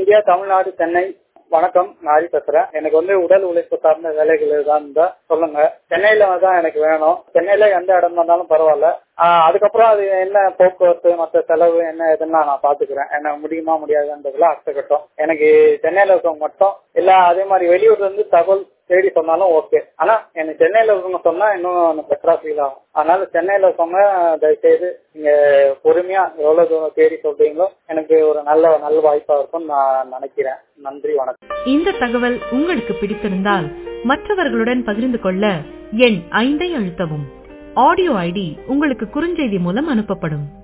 India Tamil Nadu Chennai வணக்கம் நான் ஹரி பேசுறேன் எனக்கு வந்து உடல் உழைப்பு சார்ந்த வேலைகள் தான் இருந்தா சொல்லுங்க சென்னையில தான் எனக்கு வேணும் சென்னையில எந்த இடம் இருந்தாலும் பரவாயில்ல ஆஹ் அதுக்கப்புறம் அது என்ன போக்குவரத்து மற்ற செலவு என்ன எதுன்னா நான் பாத்துக்கிறேன் என்ன முடியுமா முடியாதுன்றதுல அடுத்த கட்டம் எனக்கு சென்னையில இருக்கவங்க மட்டும் இல்ல அதே மாதிரி வெளியூர்ல இருந்து தகவல் தேடி சொன்னாலும் ஓகே ஆனா எனக்கு சென்னையில இருக்கவங்க சொன்னா இன்னும் பெட்டரா ஃபீல் ஆகும் அதனால சென்னையில இருக்கவங்க தயவுசெய்து நீங்க பொறுமையா எவ்வளவு தூரம் தேடி சொல்றீங்களோ எனக்கு ஒரு நல்ல நல்ல வாய்ப்பா இருக்கும்னு நான் நினைக்கிறேன் நன்றி வணக்கம் இந்த தகவல் உங்களுக்கு பிடித்திருந்தால் மற்றவர்களுடன் பகிர்ந்து கொள்ள எண் ஐந்தை அழுத்தவும் ஆடியோ ஐடி உங்களுக்கு குறுஞ்செய்தி மூலம் அனுப்பப்படும்